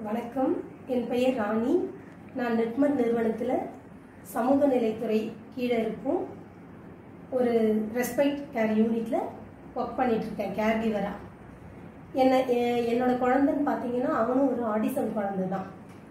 வணக்கம் என் பெயர் ராணி நான் நெட்மட் நிறுவனத்தில் சமூக நிலைத்துறை கீழே இருக்கும் ஒரு ரெஸ்பெக்ட் கேர் யூனிட்டில் ஒர்க் பண்ணிட்டு இருக்கேன் கேர் கிவராக என்ன எ- என்னோட குழந்தைன்னு பார்த்தீங்கன்னா அவனும் ஒரு ஆடிசம் குழந்தை தான்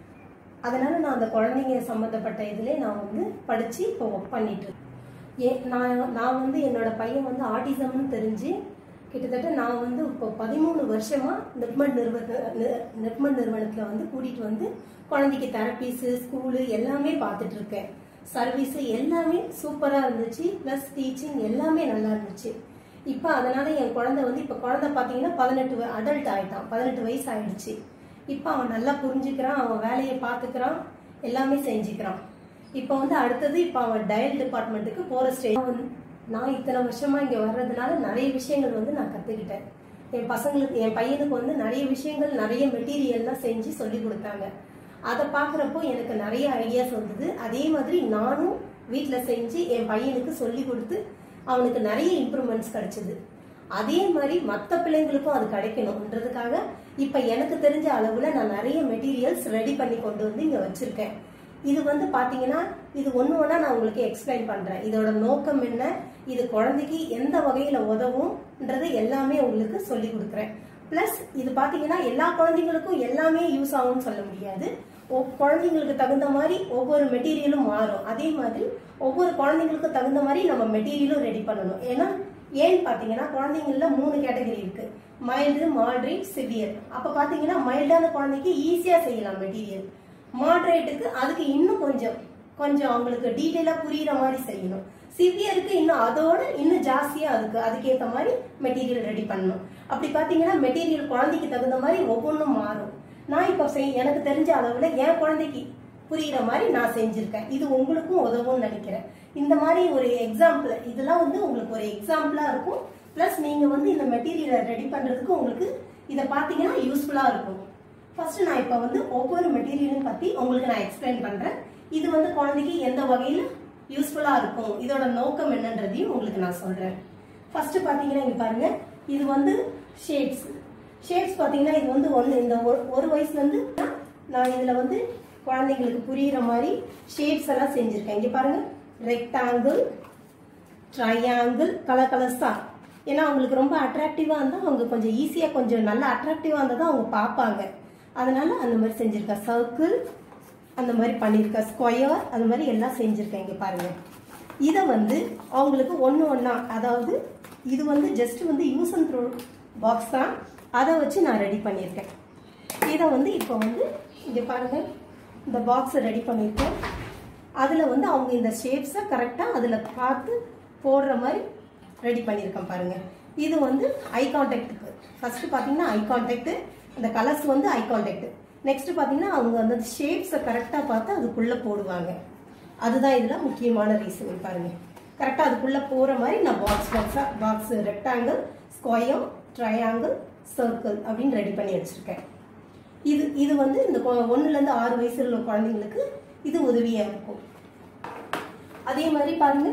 அதனால் நான் அந்த குழந்தைங்க சம்மந்தப்பட்ட இதிலே நான் வந்து படித்து இப்போ ஒர்க் பண்ணிட்டு இருக்கேன் ஏ நான் நான் வந்து என்னோட பையன் வந்து ஆட்டிசம்னு தெரிஞ்சு கிட்டத்தட்ட நான் வந்து இப்போ பதிமூணு வருஷமா நெட்மட் நிறுவன நெட்மட் நிறுவனத்தில் வந்து கூட்டிகிட்டு வந்து குழந்தைக்கு தெரப்பீஸு ஸ்கூலு எல்லாமே பார்த்துட்டு இருக்கேன் சர்வீஸு எல்லாமே சூப்பராக இருந்துச்சு ப்ளஸ் டீச்சிங் எல்லாமே நல்லா இருந்துச்சு இப்போ அதனால என் குழந்தை வந்து இப்போ குழந்தை பார்த்தீங்கன்னா பதினெட்டு அடல்ட் ஆயிட்டான் பதினெட்டு வயசு ஆயிடுச்சு இப்போ அவன் நல்லா புரிஞ்சுக்கிறான் அவன் வேலையை பார்த்துக்கிறான் எல்லாமே செஞ்சுக்கிறான் இப்போ வந்து அடுத்தது இப்போ அவன் டயல் டிபார்ட்மெண்ட்டுக்கு போகிற ஸ்டேஜ் நான் இத்தனை வருஷமா இங்கே வர்றதுனால நிறைய விஷயங்கள் வந்து நான் கற்றுக்கிட்டேன் என் பசங்களுக்கு என் பையனுக்கு வந்து நிறைய விஷயங்கள் நிறைய மெட்டீரியல்லாம் செஞ்சு சொல்லி கொடுத்தாங்க அதை பார்க்குறப்போ எனக்கு நிறைய ஐடியாஸ் வந்தது அதே மாதிரி நானும் வீட்டில் செஞ்சு என் பையனுக்கு சொல்லி கொடுத்து அவனுக்கு நிறைய இம்ப்ரூவ்மெண்ட்ஸ் கிடைச்சது அதே மாதிரி மற்ற பிள்ளைங்களுக்கும் அது கிடைக்கணுன்றதுக்காக இப்போ எனக்கு தெரிஞ்ச அளவில் நான் நிறைய மெட்டீரியல்ஸ் ரெடி பண்ணி கொண்டு வந்து இங்கே வச்சுருக்கேன் இது வந்து பார்த்தீங்கன்னா இது ஒன்று ஒன்றா நான் உங்களுக்கு எக்ஸ்பிளைன் பண்ணுறேன் இதோட நோக்கம் என்ன இது குழந்தைக்கு எந்த வகையில் உதவும்ன்றது எல்லாமே உங்களுக்கு சொல்லி கொடுக்குறேன் ப்ளஸ் இது பார்த்தீங்கன்னா எல்லா குழந்தைங்களுக்கும் எல்லாமே யூஸ் ஆகும்னு சொல்ல முடியாது ஒவ்- குழந்தைங்களுக்கு தகுந்த மாதிரி ஒவ்வொரு மெட்டீரியலும் மாறும் அதே மாதிரி ஒவ்வொரு குழந்தைங்களுக்கும் தகுந்த மாதிரி நம்ம மெட்டீரியலும் ரெடி பண்ணணும் ஏன்னா ஏன்னு பார்த்தீங்கன்னா குழந்தைங்கள மூணு கேட்டகரி இருக்கு மைல்டு மாட்ரேட் சிவியர் அப்போ பார்த்தீங்கன்னா மைல்டான குழந்தைக்கு ஈஸியாக செய்யலாம் மெட்டீரியல் மாட்ரேட்டுக்கு அதுக்கு இன்னும் கொஞ்சம் கொஞ்சம் அவங்களுக்கு டீட்டெயிலாக புரியுற மாதிரி செய்யணும் சிவியருக்கு இன்னும் அதோட இன்னும் ஜாஸ்தியாக அதுக்கு அதுக்கேற்ற மாதிரி மெட்டீரியல் ரெடி பண்ணணும் அப்படி பார்த்தீங்கன்னா மெட்டீரியல் குழந்தைக்கு தகுந்த மாதிரி ஒவ்வொன்றும் மாறும் நான் இப்போ செய் எனக்கு தெரிஞ்ச அளவில் என் குழந்தைக்கு புரியுற மாதிரி நான் செஞ்சுருக்கேன் இது உங்களுக்கும் உதவும்னு நினைக்கிறேன் இந்த மாதிரி ஒரு எக்ஸாம்பிள் இதெல்லாம் வந்து உங்களுக்கு ஒரு எக்ஸாம்பிளாக இருக்கும் ப்ளஸ் நீங்கள் வந்து இந்த மெட்டீரியலை ரெடி பண்ணுறதுக்கு உங்களுக்கு இதை பார்த்தீங்கன்னா யூஸ்ஃபுல்லாக இருக்கும் ஃபர்ஸ்ட் நான் இப்போ வந்து ஒவ்வொரு மெட்டீரியலும் பற்றி உங்களுக்கு நான் எக்ஸ்பிளைன் பண்ணுறேன் இது வந்து குழந்தைக்கு எந்த வகையில் யூஸ்ஃபுல்லாக இருக்கும் இதோட நோக்கம் என்னன்றதையும் உங்களுக்கு நான் சொல்கிறேன் ஃபர்ஸ்ட் பார்த்தீங்கன்னா இங்கே பாருங்க இது வந்து ஷேப்ஸ் ஷேப்ஸ் பார்த்தீங்கன்னா இது வந்து ஒன்று இந்த ஒரு- ஒரு வயசுலேருந்து நான் இதில் வந்து குழந்தைங்களுக்கு புரியுற மாதிரி ஷேப்ஸ் எல்லாம் செஞ்சுருக்கேன் இங்கே பாருங்க ரெக்டாங்கிள் ட்ரையாங்கிள் கலர் கலர்ஸ் தான் ஏன்னா அவங்களுக்கு ரொம்ப அட்ராக்டிவாக இருந்தால் அவங்க கொஞ்சம் ஈஸியாக கொஞ்சம் நல்லா அட்ராக்டிவாக இருந்தால் தான் அவங்க பார்ப்பாங்க அதனால அந்த மாதிரி செஞ்சுருக்கேன் சர்க்கிள் அந்த மாதிரி பண்ணியிருக்கேன் ஸ்கொயர் அந்த மாதிரி எல்லாம் செஞ்சுருக்கேன் இங்கே பாருங்கள் இதை வந்து அவங்களுக்கு ஒன்று ஒன்றா அதாவது இது வந்து ஜஸ்ட் வந்து யூஸ் அண்ட் த்ரோ பாக்ஸ் தான் அதை வச்சு நான் ரெடி பண்ணியிருக்கேன் இதை வந்து இப்போ வந்து இங்கே பாருங்கள் இந்த பாக்ஸை ரெடி பண்ணியிருக்கேன் அதில் வந்து அவங்க இந்த ஷேப்ஸை கரெக்டாக அதில் பார்த்து போடுற மாதிரி ரெடி பண்ணியிருக்கேன் பாருங்கள் இது வந்து ஐ கான்டாக்டுக்கு ஃபஸ்ட்டு பார்த்தீங்கன்னா ஐ கான்டாக்ட் அந்த கலர்ஸ் வந்து ஐ கான்டாக்ட் நெக்ஸ்ட் பார்த்தீங்கன்னா அவங்க அந்த ஷேப்ஸை கரெக்டாக பார்த்து அதுக்குள்ளே போடுவாங்க அதுதான் இதில் முக்கியமான ரீசன் பாருங்கள் கரெக்டாக அதுக்குள்ளே போகிற மாதிரி நான் பாக்ஸ் பாக்ஸாக box rectangle square triangle circle அப்படின்னு ரெடி பண்ணி வச்சுருக்கேன் இது இது வந்து இந்த கொ- ஒண்ணுலேருந்து ஆறு வயசுல உள்ள குழந்தைங்களுக்கு இது உதவியாக இருக்கும் அதே மாதிரி பாருங்க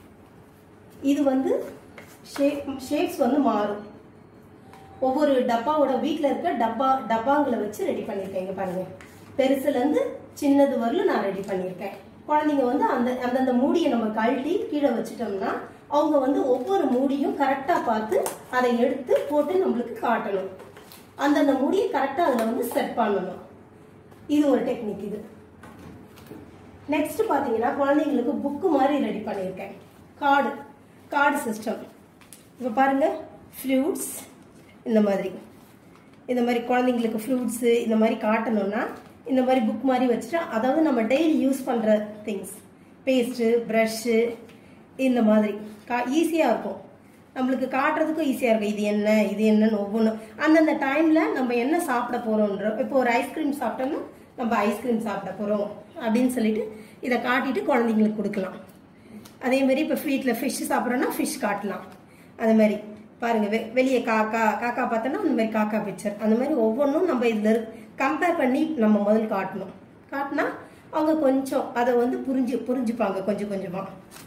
இது வந்து ஷேப் ஷேப்ஸ் வந்து மாறும் ஒவ்வொரு டப்பாவோட வீட்டில் இருக்க டப்பா டப்பாங்களை வச்சு ரெடி பண்ணியிருக்கேன் இங்க பாருங்க பெருசுலேருந்து சின்னது வரலும் நான் ரெடி பண்ணியிருக்கேன் குழந்தைங்க வந்து அந்த அந்தந்த மூடியை நம்ம கழட்டி கீழே வச்சுட்டோம்னா அவங்க வந்து ஒவ்வொரு மூடியும் கரெக்டாக பார்த்து அதை எடுத்து போட்டு நம்மளுக்கு காட்டணும் அந்தந்த மூடியை கரெக்டாக அதில் வந்து செட் பண்ணணும் இது ஒரு டெக்னிக் இது நெக்ஸ்ட் பார்த்தீங்கன்னா குழந்தைங்களுக்கு புக்கு மாதிரி ரெடி பண்ணியிருக்கேன் கார்டு கார்டு சிஸ்டம் இப்போ பாருங்க ஃப்ளூட்ஸ் இந்த மாதிரி இந்த மாதிரி குழந்தைங்களுக்கு ஃப்ரூட்ஸு இந்த மாதிரி காட்டணும்னா இந்த மாதிரி புக் மாதிரி வச்சுட்டு அதாவது நம்ம டெய்லி யூஸ் பண்ணுற திங்ஸ் பேஸ்ட்டு ப்ரஷ்ஷு இந்த மாதிரி கா ஈஸியாக இருக்கும் நம்மளுக்கு காட்டுறதுக்கும் ஈஸியாக இருக்கும் இது என்ன இது என்னன்னு ஒவ்வொன்றும் அந்தந்த டைமில் நம்ம என்ன சாப்பிட போகிறோன்றோம் இப்போ ஒரு ஐஸ்கிரீம் சாப்பிட்டோம்னா நம்ம ஐஸ்கிரீம் சாப்பிட போகிறோம் அப்படின்னு சொல்லிட்டு இதை காட்டிட்டு குழந்தைங்களுக்கு கொடுக்கலாம் அதே மாதிரி இப்போ வீட்டில் ஃபிஷ் சாப்பிட்றோன்னா ஃபிஷ் காட்டலாம் அது மாதிரி பாருங்க வெ வெளியே காக்கா காக்கா பார்த்தோன்னா அந்த மாதிரி காக்கா பிக்சர் அந்த மாதிரி ஒவ்வொன்றும் நம்ம இதில் கம்பேர் பண்ணி நம்ம முதல் காட்டணும் காட்டினா அவங்க கொஞ்சம் அதை வந்து புரிஞ்சு புரிஞ்சுப்பாங்க கொஞ்சம் கொஞ்சமாக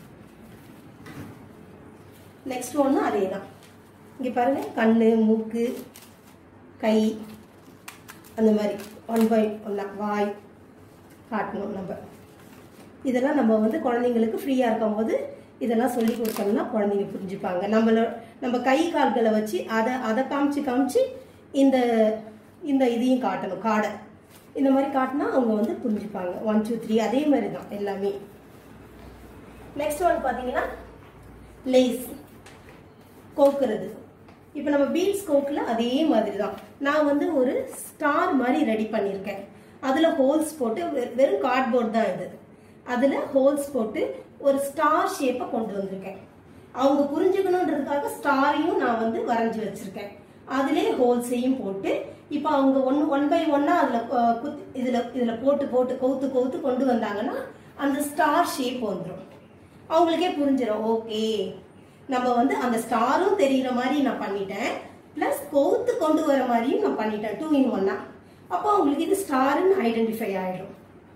நெக்ஸ்ட் ஒன்று அதே தான் இங்கே பாருங்க கண் மூக்கு கை அந்த மாதிரி ஒன் பை ஒன்னா வாய் காட்டணும் நம்ம இதெல்லாம் நம்ம வந்து குழந்தைங்களுக்கு ஃப்ரீயாக இருக்கும்போது இதெல்லாம் சொல்லி கொடுத்தோம்னா குழந்தைங்க புரிஞ்சுப்பாங்க நம்மள நம்ம கை கால்களை வச்சு அதை அதை காமிச்சு காமிச்சு இந்த இந்த இதையும் காட்டணும் காடை இந்த மாதிரி காட்டினா அவங்க வந்து புரிஞ்சுப்பாங்க ஒன் டூ த்ரீ அதே மாதிரி தான் எல்லாமே நெக்ஸ்ட் ஒன் பார்த்தீங்கன்னா லேஸ் கோக்குறது இப்போ நம்ம பீட்ஸ் கோக்கில் அதே மாதிரி தான் நான் வந்து ஒரு ஸ்டார் மாதிரி ரெடி பண்ணியிருக்கேன் அதில் ஹோல்ஸ் போட்டு வெ- வெறும் கார்ட்போர்ட் தான் இது அதில் ஹோல்ஸ் போட்டு ஒரு ஸ்டார் ஷேப்பை கொண்டு வந்திருக்கேன் அவங்க புரிஞ்சுக்கணுன்றதுக்காக ஸ்டாரையும் நான் வந்து வரைஞ்சி வச்சிருக்கேன் அதிலே ஹோல்ஸையும் போட்டு இப்போ அவங்க ஒன் ஒன் பை ஒன்னாக அதில் குத் இதில் இதில் போட்டு போட்டு கவுத்து கவுத்து கொண்டு வந்தாங்கன்னா அந்த ஸ்டார் ஷேப் வந்துடும் அவங்களுக்கே புரிஞ்சிடும் ஓகே நம்ம வந்து அந்த ஸ்டாரும் தெரிகிற மாதிரி நான் பண்ணிட்டேன் ப்ளஸ் கவுத்து கொண்டு வர மாதிரியும் நான் பண்ணிட்டேன் டூ இன் ஒன்னா அப்போ அவங்களுக்கு இது ஸ்டாருன்னு ஐடென்டிஃபை ஆயிடும்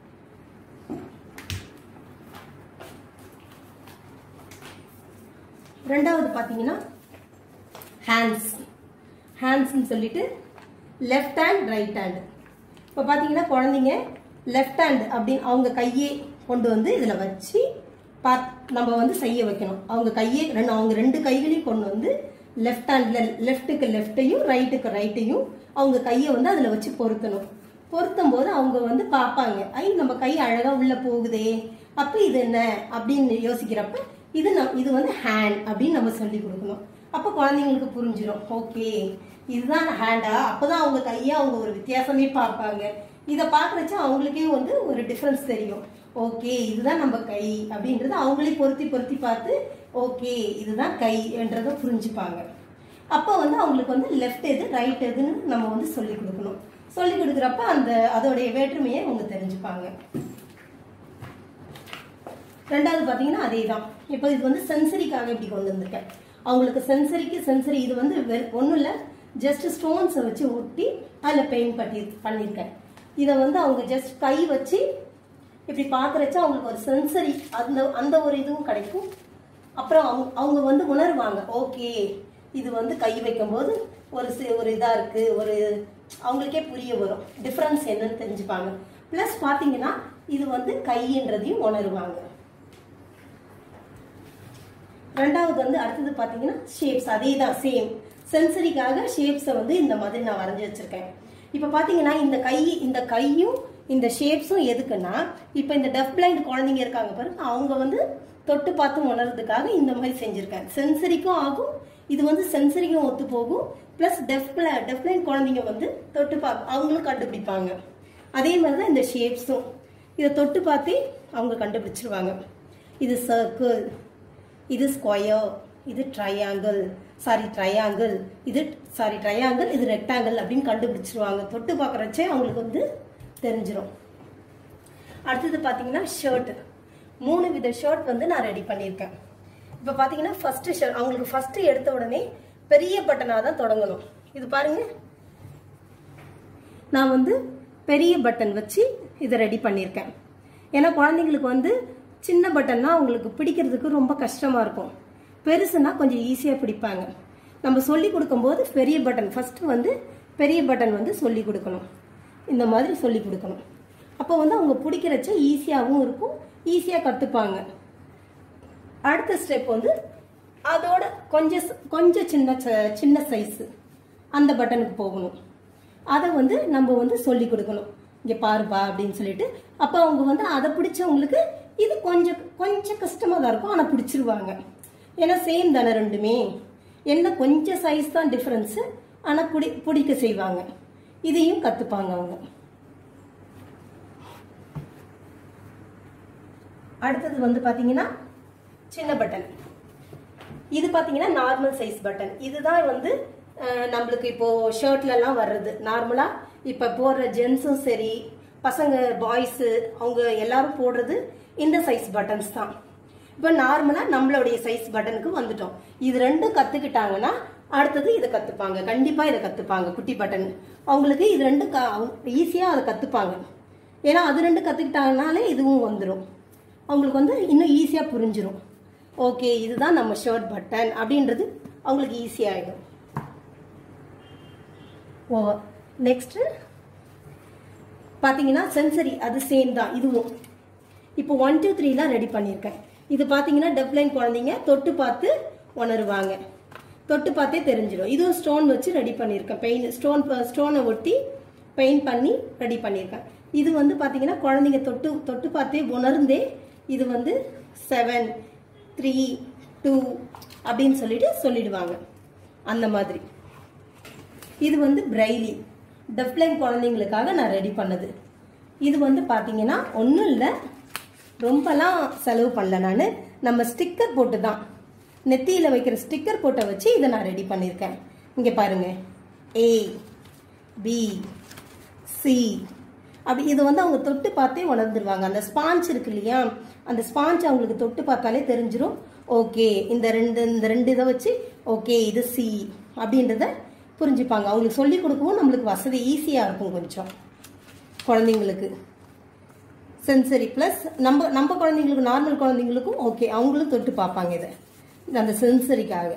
ரெண்டாவது பார்த்தீங்கன்னா ஹேண்ட்ஸ் ஹேண்ட்ஸ்னு சொல்லிட்டு லெஃப்ட் ஹேண்ட் ரைட் ஹேண்ட் இப்போ பார்த்தீங்கன்னா குழந்தைங்க லெஃப்ட் ஹேண்ட் அப்படின்னு அவங்க கையே கொண்டு வந்து இதில் வச்சு பாத் நம்ம வந்து செய்ய வைக்கணும் அவங்க கையே ரெண்டு அவங்க ரெண்டு கைகளையும் கொண்டு வந்து லெஃப்ட் ஹேண்டில் லெஃப்ட்டுக்கு லெஃப்ட்டையும் ரைட்டுக்கு ரைட்டையும் அவங்க கையை வந்து அதில் வச்சு பொருத்தணும் பொருத்தும் போது அவங்க வந்து பார்ப்பாங்க ஐ நம்ம கை அழகாக உள்ளே போகுதே அப்போ இது என்ன அப்படின்னு யோசிக்கிறப்ப இது நம் இது வந்து ஹேண்ட் அப்படின்னு நம்ம சொல்லி கொடுக்கணும் அப்போ குழந்தைங்களுக்கு புரிஞ்சிடும் ஓகே இதுதான் ஹேண்டா அப்போதான் அவங்க கையை அவங்க ஒரு வித்தியாசமே பார்ப்பாங்க இதை பார்க்குறச்ச அவங்களுக்கே வந்து ஒரு டிஃப்ரென்ஸ் தெரியும் ஓகே இதுதான் நம்ம கை அப்படின்றத அவங்களே பொருத்தி பொருத்தி பார்த்து ஓகே இதுதான் கைன்றதை புரிஞ்சுப்பாங்க அப்போ வந்து அவங்களுக்கு வந்து லெஃப்ட் எது ரைட் எதுன்னு நம்ம வந்து சொல்லி கொடுக்கணும் சொல்லி கொடுக்குறப்ப அந்த அதோடைய வேற்றுமையை அவங்க தெரிஞ்சுப்பாங்க ரெண்டாவது பார்த்தீங்கன்னா அதே தான் இப்போ இது வந்து சென்சரிக்காக இப்படி கொண்டு வந்திருக்கேன் அவங்களுக்கு சென்சரிக்கு சென்சரி இது வந்து ஒன்றும் இல்லை ஜஸ்ட் ஸ்டோன்ஸை வச்சு ஒட்டி அதில் பெயிண்ட் பண்ணி பண்ணியிருக்கேன் இதை வந்து அவங்க ஜஸ்ட் கை வச்சு இப்படி பார்க்குறச்ச அவங்களுக்கு ஒரு சென்சரி அந்த அந்த ஒரு இதுவும் கிடைக்கும் அப்புறம் அவங்க அவங்க வந்து உணர்வாங்க ஓகே இது வந்து கை வைக்கும்போது ஒரு சி- ஒரு இதாக இருக்குது ஒரு அவங்களுக்கே புரிய வரும் டிஃப்ரென்ஸ் என்னன்னு தெரிஞ்சுப்பாங்க ப்ளஸ் பார்த்தீங்கன்னா இது வந்து கைன்றதையும் உணருவாங்க ரெண்டாவது வந்து அடுத்தது பார்த்தீங்கன்னா ஷேப்ஸ் அதே தான் சேம் சென்சரிக்காக ஷேப்ஸை வந்து இந்த மாதிரி நான் வரைஞ்சி வச்சிருக்கேன் இப்போ பார்த்தீங்கன்னா இந்த கை இந்த கையும் இந்த ஷேப்ஸும் எதுக்குன்னா இப்போ இந்த டெஃப் பிளைண்ட் குழந்தைங்க இருக்காங்க பாருங்க அவங்க வந்து தொட்டு பார்த்து உணர்றதுக்காக இந்த மாதிரி செஞ்சுருக்கேன் சென்சரிக்கும் ஆகும் இது வந்து சென்சரிக்கும் ஒத்து போகும் ப்ளஸ் டெஃப் டெஃப் பிளைண்ட் குழந்தைங்க வந்து தொட்டு பார்க்க அவங்களும் கண்டுபிடிப்பாங்க அதே மாதிரி தான் இந்த ஷேப்ஸும் இதை தொட்டு பார்த்தே அவங்க கண்டுபிடிச்சிருவாங்க இது சர்க்கிள் இது ஸ்கொயர் இது ட்ரையாங்கிள் சாரி ட்ரையாங்கிள் இது சாரி ட்ரையாங்கிள் இது ரெக்டாங்கிள் அப்படின்னு கண்டுபிடிச்சிருவாங்க தொட்டு பார்க்குறச்சே அவங்களுக்கு வந்து தெரிஞ்சிடும் அடுத்தது பார்த்தீங்கன்னா ஷர்ட் மூணு வித ஷர்ட் வந்து நான் ரெடி பண்ணியிருக்கேன் இப்போ பார்த்தீங்கன்னா ஃபஸ்ட்டு ஷர்ட் அவங்களுக்கு ஃபஸ்ட்டு எடுத்த உடனே பெரிய பட்டனாக தான் தொடங்கணும் இது பாருங்க நான் வந்து பெரிய பட்டன் வச்சு இதை ரெடி பண்ணியிருக்கேன் ஏன்னா குழந்தைங்களுக்கு வந்து சின்ன பட்டன்னா அவங்களுக்கு பிடிக்கிறதுக்கு ரொம்ப கஷ்டமாக இருக்கும் பெருசுனா கொஞ்சம் ஈஸியாக பிடிப்பாங்க நம்ம சொல்லி கொடுக்கும்போது பெரிய பட்டன் ஃபஸ்ட்டு வந்து பெரிய பட்டன் வந்து சொல்லி கொடுக்கணும் இந்த மாதிரி சொல்லி கொடுக்கணும் அப்போ வந்து அவங்க பிடிக்கிறச்ச ஈஸியாகவும் இருக்கும் ஈஸியாக கற்றுப்பாங்க அடுத்த ஸ்டெப் வந்து அதோட கொஞ்சம் ச- கொஞ்சம் சின்ன ச- சின்ன சைஸு அந்த பட்டனுக்கு போகணும் அதை வந்து நம்ம வந்து சொல்லி கொடுக்கணும் இங்கே பாருப்பா அப்படின்னு சொல்லிட்டு அப்போ அவங்க வந்து அதை பிடிச்சவங்களுக்கு இது கொஞ்சம் கொஞ்சம் கஷ்டமாக தான் இருக்கும் ஆனால் பிடிச்சிருவாங்க ஏன்னா சேம் தானே ரெண்டுமே என்ன கொஞ்சம் சைஸ் தான் டிஃப்ரென்ஸு ஆனால் பிடி பிடிக்க செய்வாங்க இதையும் கற்றுப்பாங்க அவங்க அடுத்தது வந்து பார்த்தீங்கன்னா சின்ன பட்டன் இது பார்த்தீங்கன்னா நார்மல் சைஸ் பட்டன் இதுதான் வந்து அஹ், நம்மளுக்கு இப்போ ஷர்ட்லலாம் வர்றது நார்மலாக இப்போ போடுற ஜென்ஸும் சரி பசங்க பாய்ஸு அவங்க எல்லாரும் போடுறது இந்த சைஸ் பட்டன்ஸ் தான் இப்போ நார்மலாக நம்மளுடைய சைஸ் பட்டனுக்கு வந்துட்டோம் இது ரெண்டும் கற்றுக்கிட்டாங்கன்னா அடுத்தது இதை கற்றுப்பாங்க கண்டிப்பாக இதை கற்றுப்பாங்க குட்டி பட்டன் அவங்களுக்கு இது ரெண்டும் க ஈஸியாக அதை கற்றுப்பாங்க ஏன்னா அது ரெண்டும் கற்றுக்கிட்டாங்கனாலே இதுவும் வந்துடும் அவங்களுக்கு வந்து இன்னும் ஈஸியாக புரிஞ்சிடும் ஓகே இதுதான் நம்ம ஷர்ட் பட்டன் அப்படின்றது அவங்களுக்கு ஈஸியாகிடும் ஓ நெக்ஸ்ட்டு பார்த்தீங்கன்னா சென்சரி அது சேம் தான் இதுவும் இப்போ ஒன் டூ த்ரீலாம் ரெடி பண்ணியிருக்கேன் இது பார்த்தீங்கன்னா டெப்லைன் குழந்தைங்க தொட்டு பார்த்து உணருவாங்க தொட்டு பார்த்தே தெரிஞ்சிடும் இதுவும் ஸ்டோன் வச்சு ரெடி பண்ணியிருக்கேன் பெயின் ஸ்டோன் ஸ்டோனை ஒட்டி பெயிண்ட் பண்ணி ரெடி பண்ணியிருக்கேன் இது வந்து பார்த்தீங்கன்னா குழந்தைங்க தொட்டு தொட்டு பார்த்தே உணர்ந்தே இது வந்து செவன் த்ரீ டூ அப்படின்னு சொல்லிட்டு சொல்லிடுவாங்க அந்த மாதிரி இது வந்து பிரைலி டெஃப்லைன் குழந்தைங்களுக்காக நான் ரெடி பண்ணது இது வந்து பார்த்தீங்கன்னா ஒன்றும் இல்லை ரொம்பலாம் செலவு பண்ணல நான் நம்ம ஸ்டிக்கர் போட்டு தான் நெத்தியில் வைக்கிற ஸ்டிக்கர் போட்டை வச்சு இதை நான் ரெடி பண்ணியிருக்கேன் இங்கே பாருங்க ஏ பி சி அப்படி இது வந்து அவங்க தொட்டு பார்த்தே உணர்ந்துருவாங்க அந்த ஸ்பாஞ்ச் இருக்கு இல்லையா அந்த ஸ்பாஞ்ச் அவங்களுக்கு தொட்டு பார்த்தாலே தெரிஞ்சிரும் ஓகே இந்த ரெண்டு இந்த ரெண்டு இதை வச்சு ஓகே இது சி அப்படின்றத புரிஞ்சுப்பாங்க அவங்களுக்கு சொல்லி கொடுக்கவும் நம்மளுக்கு வசதி ஈஸியாக இருக்கும் கொஞ்சம் குழந்தைங்களுக்கு சென்சரி ப்ளஸ் நம்ம நம்ம குழந்தைங்களுக்கு நார்மல் குழந்தைங்களுக்கும் ஓகே அவங்களும் தொட்டு பார்ப்பாங்க இதை இது அந்த சென்சரிக்காக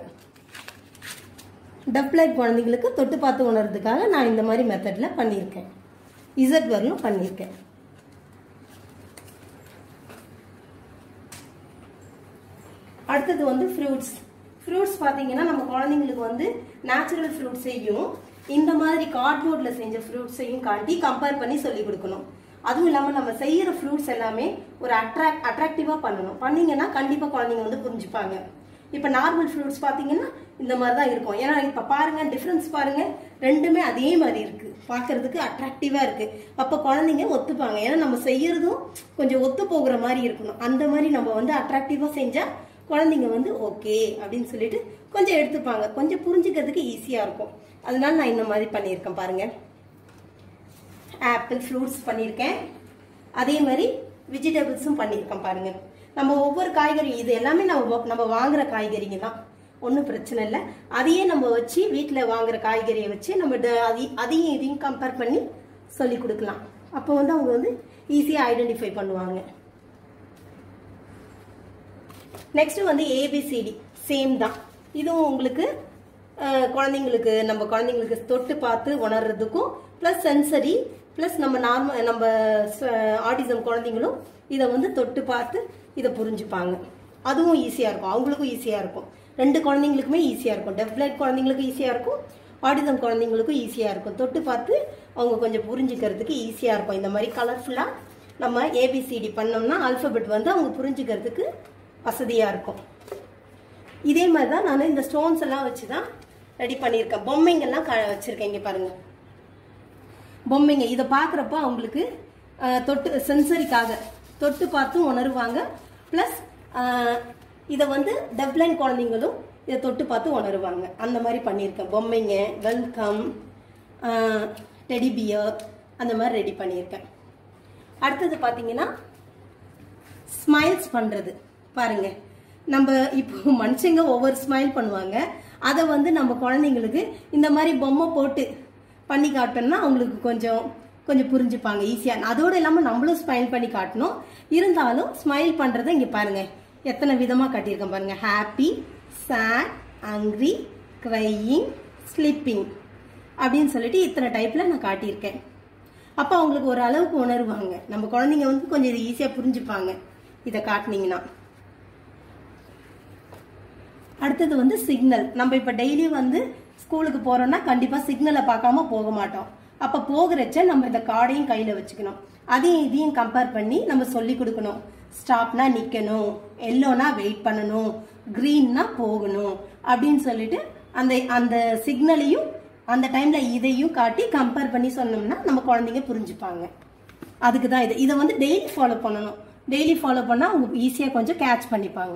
டப்லைட் குழந்தைங்களுக்கு தொட்டு பார்த்து உணர்றதுக்காக நான் இந்த மாதிரி மெத்தடில் பண்ணியிருக்கேன் இசட் வரலும் பண்ணியிருக்கேன் அடுத்தது வந்து ஃப்ரூட்ஸ் ஃப்ரூட்ஸ் பார்த்தீங்கன்னா நம்ம குழந்தைங்களுக்கு வந்து நேச்சுரல் ஃப்ரூட்ஸையும் இந்த மாதிரி கார்ட்போர்டில் செஞ்ச ஃப்ரூட்ஸையும் காட்டி கம்பேர் பண்ணி சொல்லி கொடுக்கணும் அதுவும் இல்லாமல் நம்ம செய்யற ஃப்ரூட்ஸ் எல்லாமே ஒரு அட்ராக்ட் அட்ராக்டிவாக பண்ணணும் பண்ணீங்கன்னா கண்டிப்பாக குழந்தைங்க வந்து புரிஞ்சுப்பாங்க இப்போ நார்மல் ஃப்ரூட்ஸ் பார்த்தீங்கன்னா இந்த மாதிரி தான் இருக்கும் ஏன்னா இப்போ பாருங்க டிஃப்ரென்ஸ் பாருங்க ரெண்டுமே அதே மாதிரி இருக்கு பார்க்கறதுக்கு அட்ராக்டிவாக இருக்கு அப்போ குழந்தைங்க ஒத்துப்பாங்க ஏன்னா நம்ம செய்யறதும் கொஞ்சம் ஒத்து போகிற மாதிரி இருக்கணும் அந்த மாதிரி நம்ம வந்து அட்ராக்டிவாக செஞ்சா குழந்தைங்க வந்து ஓகே அப்படின்னு சொல்லிட்டு கொஞ்சம் எடுத்துப்பாங்க கொஞ்சம் புரிஞ்சுக்கிறதுக்கு ஈஸியாக இருக்கும் அதனால நான் இந்த மாதிரி பண்ணியிருக்கேன் பாருங்க ஆப்பிள் ஃப்ரூட்ஸ் பண்ணியிருக்கேன் அதே மாதிரி வெஜிடபிள்ஸும் பண்ணியிருக்கேன் பாருங்க நம்ம ஒவ்வொரு காய்கறி இது எல்லாமே நம்ம நம்ம வாங்குற காய்கறிங்க தான் ஒன்றும் பிரச்சனை இல்லை அதையே நம்ம வச்சு வீட்டில் வாங்குற காய்கறியை வச்சு நம்ம ட- அதி- அதையும் இதையும் கம்பேர் பண்ணி சொல்லி கொடுக்கலாம் அப்போ வந்து அவங்க வந்து ஈஸியாக ஐடென்டிஃபை பண்ணுவாங்க நெக்ஸ்ட் வந்து ஏபிசிடி சேம் தான் இதுவும் உங்களுக்கு அஹ், குழந்தைங்களுக்கு நம்ம குழந்தைங்களுக்கு தொட்டு பார்த்து உணர்றதுக்கும் ப்ளஸ் சென்சரி ப்ளஸ் நம்ம நார்மல் நம்ம ஆட்டிசம் குழந்தைங்களும் இதை வந்து தொட்டு பார்த்து இதை புரிஞ்சுப்பாங்க அதுவும் ஈஸியாக இருக்கும் அவங்களுக்கும் ஈஸியாக இருக்கும் ரெண்டு குழந்தைங்களுக்குமே ஈஸியாக இருக்கும் டெஃப்லைட் குழந்தைங்களுக்கும் ஈஸியாக இருக்கும் ஆட்டிசம் குழந்தைங்களுக்கும் ஈஸியாக இருக்கும் தொட்டு பார்த்து அவங்க கொஞ்சம் புரிஞ்சுக்கிறதுக்கு ஈஸியாக இருக்கும் இந்த மாதிரி கலர்ஃபுல்லாக நம்ம ஏபிசிடி பண்ணோம்னா ஆல்பபெட் வந்து அவங்க புரிஞ்சுக்கிறதுக்கு வசதியாக இருக்கும் இதே மாதிரி தான் நான் இந்த ஸ்டோன்ஸ் எல்லாம் வச்சு தான் ரெடி பண்ணியிருக்கேன் பொம்மைங்கெல்லாம் க வச்சுருக்கேன் இங்கே பாருங்கள் பொம்மைங்க இதை பார்க்குறப்ப அவங்களுக்கு அஹ், தொட்டு சென்சரிக்காக தொட்டு பார்த்தும் உணருவாங்க ப்ளஸ் இதை வந்து டெப்லைன் குழந்தைங்களும் இதை தொட்டு பார்த்து உணருவாங்க அந்த மாதிரி பண்ணியிருக்கேன் பொம்மைங்க வெல்கம் டெடிபியர் அந்த மாதிரி ரெடி பண்ணியிருக்கேன் அடுத்தது பார்த்தீங்கன்னா ஸ்மைல்ஸ் பண்றது பாருங்க நம்ம இப்போ மனுஷங்க ஒவ்வொரு ஸ்மைல் பண்ணுவாங்க அதை வந்து நம்ம குழந்தைங்களுக்கு இந்த மாதிரி பொம்மை போட்டு பண்ணி காட்டணும்னா அவங்களுக்கு கொஞ்சம் கொஞ்சம் புரிஞ்சுப்பாங்க ஈஸியாக அதோடு இல்லாமல் நம்மளும் ஸ்மைல் பண்ணி காட்டணும் இருந்தாலும் ஸ்மைல் பண்ணுறதை இங்கே பாருங்க எத்தனை விதமாக காட்டியிருக்கேன் பாருங்க happy sad angry crying sleeping அப்படின்னு சொல்லிட்டு இத்தனை டைப்பில் நான் காட்டியிருக்கேன் அப்போ அவங்களுக்கு ஒரு அளவுக்கு உணருவாங்க நம்ம குழந்தைங்க வந்து கொஞ்சம் இது ஈஸியாக புரிஞ்சுப்பாங்க இதை காட்டினீங்கன்னா அடுத்தது வந்து சிக்னல் நம்ம இப்போ டெய்லி வந்து ஸ்கூலுக்கு போறோம்னா கண்டிப்பாக சிக்னலை பார்க்காம போக மாட்டோம் அப்போ போகிறச்ச நம்ம இந்த கார்டையும் கையில் வச்சுக்கணும் அதையும் இதையும் கம்பேர் பண்ணி நம்ம சொல்லி கொடுக்கணும் ஸ்டாப்னா நிற்கணும் எல்லோனா வெயிட் பண்ணணும் க்ரீன்னா போகணும் அப்படின்னு சொல்லிட்டு அந்த அந்த சிக்னலையும் அந்த டைம்ல இதையும் காட்டி கம்பேர் பண்ணி சொன்னோம்னா நம்ம குழந்தைங்க புரிஞ்சுப்பாங்க அதுக்கு தான் இது இதை வந்து டெய்லி ஃபாலோ பண்ணணும் டெய்லி ஃபாலோ பண்ணால் அவங்க ஈஸியாக கொஞ்சம் கேட்ச் பண்ணிப்பாங்க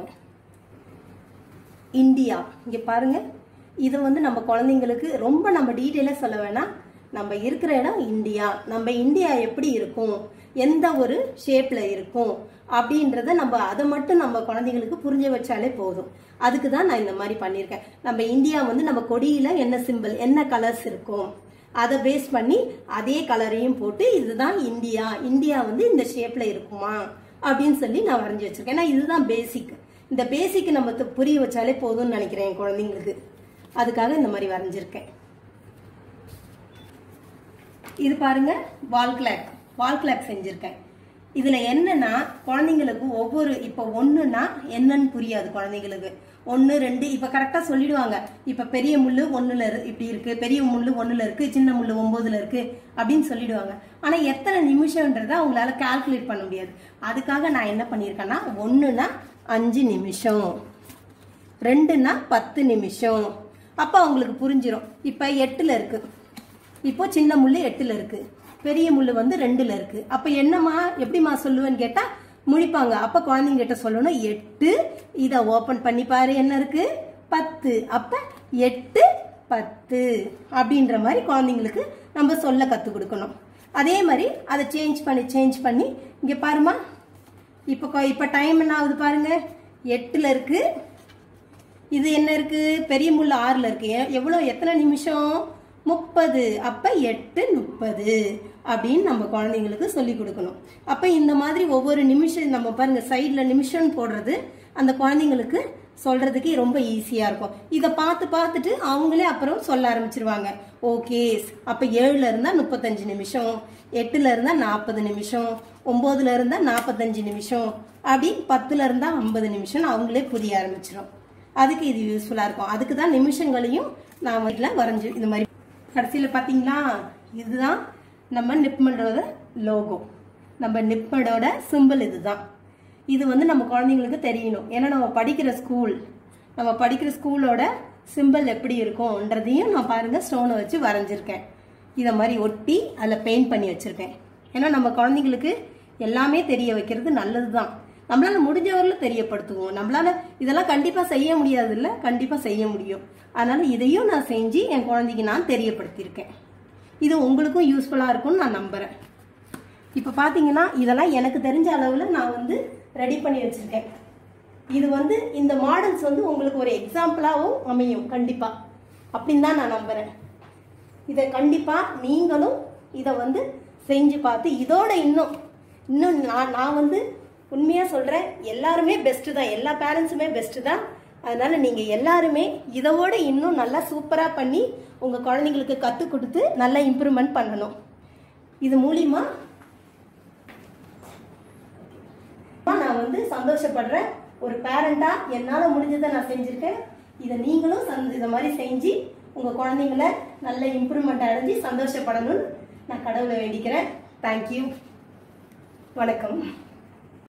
இந்தியா இங்கே பாருங்க இது வந்து நம்ம குழந்தைங்களுக்கு ரொம்ப நம்ம டீட்டெயிலாக சொல்ல வேணாம் நம்ம இருக்கிற இடம் இந்தியா நம்ம இந்தியா எப்படி இருக்கும் எந்த ஒரு ஷேப்ல இருக்கும் அப்படின்றத நம்ம அதை மட்டும் நம்ம குழந்தைங்களுக்கு புரிஞ்ச வச்சாலே போதும் அதுக்கு தான் நான் இந்த மாதிரி பண்ணியிருக்கேன் நம்ம இந்தியா வந்து நம்ம கொடியில என்ன சிம்பிள் என்ன கலர்ஸ் இருக்கும் அதை பேஸ் பண்ணி அதே கலரையும் போட்டு இதுதான் இந்தியா இந்தியா வந்து இந்த ஷேப்ல இருக்குமா அப்படின்னு சொல்லி நான் வரைஞ்சி வச்சிருக்கேன் ஏன்னா இதுதான் பேசிக் இந்த பேசிக் நம்ம து- புரிய வச்சாலே போதும்னு நினைக்கிறேன் என் குழந்தைங்களுக்கு அதுக்காக இந்த மாதிரி வரைஞ்சிருக்கேன் இது பாருங்க வால் கிளாக் வால் கிளாக் செஞ்சுருக்கேன் இதில் என்னன்னா குழந்தைங்களுக்கு ஒவ்வொரு இப்போ ஒன்றுனா என்னன்னு புரியாது குழந்தைங்களுக்கு ஒன்று ரெண்டு இப்போ கரெக்டாக சொல்லிடுவாங்க இப்போ பெரிய முள்ளு ஒன்றில் இப்படி இருக்கு பெரிய முள்ளு ஒன்றில் இருக்கு சின்ன முள்ளு ஒம்போதுல இருக்கு அப்படின்னு சொல்லிடுவாங்க ஆனால் எத்தனை நிமிஷம்ன்றதை அவங்களால கால்குலேட் பண்ண முடியாது அதுக்காக நான் என்ன பண்ணியிருக்கேன்னா ஒன்றுனா அஞ்சு நிமிஷம் ரெண்டுன்னா பத்து நிமிஷம் அப்போ அவங்களுக்கு புரிஞ்சிடும் இப்போ எட்டில் இருக்கு இப்போ சின்ன முள்ளு எட்டில் இருக்கு பெரிய முள்ளு வந்து ரெண்டுல இருக்கு அப்போ என்னம்மா எப்படிம்மா சொல்லுவேன்னு கேட்டா முழிப்பாங்க அப்ப குழந்தைங்க கிட்ட சொல்லணும் எட்டு இதை ஓபன் பண்ணி பாரு என்ன இருக்கு பத்து அப்ப எட்டு பத்து அப்படின்ற மாதிரி குழந்தைங்களுக்கு நம்ம சொல்ல கற்றுக் கொடுக்கணும் அதே மாதிரி அதை சேஞ்ச் பண்ணி சேஞ்ச் பண்ணி இங்கே பாருமா இப்போ கொ- இப்போ டைம் என்ன ஆகுது பாருங்க எட்டில் இருக்கு இது என்ன இருக்கு பெரிய முள்ள ஆறுல இருக்கு எ- எவ்வளவு எத்தனை நிமிஷம் முப்பது அப்ப எட்டு முப்பது அப்படின்னு நம்ம குழந்தைங்களுக்கு சொல்லி கொடுக்கணும் அப்ப இந்த மாதிரி ஒவ்வொரு நிமிஷம் நம்ம பாருங்க சைட்ல நிமிஷம் போடுறது அந்த குழந்தைங்களுக்கு சொல்றதுக்கு ரொம்ப ஈஸியா இருக்கும் இதை பார்த்து பார்த்துட்டு அவங்களே அப்புறம் சொல்ல ஆரம்பிச்சிருவாங்க ஓகே அப்ப ஏழுல இருந்தா முப்பத்தஞ்சு நிமிஷம் எட்டுல இருந்தா நாற்பது நிமிஷம் ஒன்பதுல இருந்தா நாற்பத்தஞ்சு நிமிஷம் அப்படி பத்துல இருந்தா ஐம்பது நிமிஷம் அவங்களே புரிய ஆரம்பிச்சிடும் அதுக்கு இது யூஸ்ஃபுல்லாக இருக்கும் அதுக்கு தான் நிமிஷங்களையும் நான் வீட்டில் வரைஞ்சி இந்த மாதிரி கடைசியில் பார்த்தீங்களா இதுதான் நம்ம நிப்மடோட லோகோ நம்ம நிப்மடோட சிம்பிள் இதுதான் இது வந்து நம்ம குழந்தைங்களுக்கு தெரியணும் ஏன்னா நம்ம படிக்கிற ஸ்கூல் நம்ம படிக்கிற ஸ்கூலோட சிம்பிள் எப்படி இருக்கும்ன்றதையும் நான் பாருங்க ஸ்டோனை வச்சு வரைஞ்சிருக்கேன் இதை மாதிரி ஒட்டி அதில் பெயிண்ட் பண்ணி வச்சிருக்கேன் ஏன்னா நம்ம குழந்தைங்களுக்கு எல்லாமே தெரிய வைக்கிறது நல்லது தான் நம்மளால முடிஞ்சவரையில தெரியப்படுத்துவோம் நம்மளால இதெல்லாம் கண்டிப்பா செய்ய முடியாது இல்ல கண்டிப்பா செய்ய முடியும் அதனால இதையும் நான் செஞ்சு என் குழந்தைக்கு நான் தெரியப்படுத்தியிருக்கேன் இது உங்களுக்கும் யூஸ்ஃபுல்லா இருக்கும்னு நான் நம்புறேன் இப்போ பார்த்தீங்கன்னா இதெல்லாம் எனக்கு தெரிஞ்ச அளவில் நான் வந்து ரெடி பண்ணி வச்சிருக்கேன் இது வந்து இந்த மாடல்ஸ் வந்து உங்களுக்கு ஒரு எக்ஸாம்பிளாகவும் அமையும் கண்டிப்பாக அப்படின்னு தான் நான் நம்புகிறேன் இதை கண்டிப்பாக நீங்களும் இதை வந்து செஞ்சு பார்த்து இதோட இன்னும் இன்னும் நான் நான் வந்து உண்மையாக சொல்கிறேன் எல்லாருமே பெஸ்ட்டு தான் எல்லா பேரண்ட்ஸுமே பெஸ்ட்டு தான் அதனால நீங்கள் எல்லாருமே இதோட இன்னும் நல்லா சூப்பராக பண்ணி உங்கள் குழந்தைங்களுக்கு கற்றுக் கொடுத்து நல்லா இம்ப்ரூவ்மெண்ட் பண்ணணும் இது மூலியமா நான் வந்து சந்தோஷப்படுறேன் ஒரு பேரண்டா என்னால முடிஞ்சதை நான் செஞ்சிருக்கேன் இதை நீங்களும் சந்த- இதை மாதிரி செஞ்சு உங்க குழந்தைங்கள நல்ல இம்ப்ரூவ்மெண்ட் அடைஞ்சு சந்தோஷப்படணும்னு நான் கடவுளை வேண்டிக்கிறேன் தேங்க்யூ வணக்கம்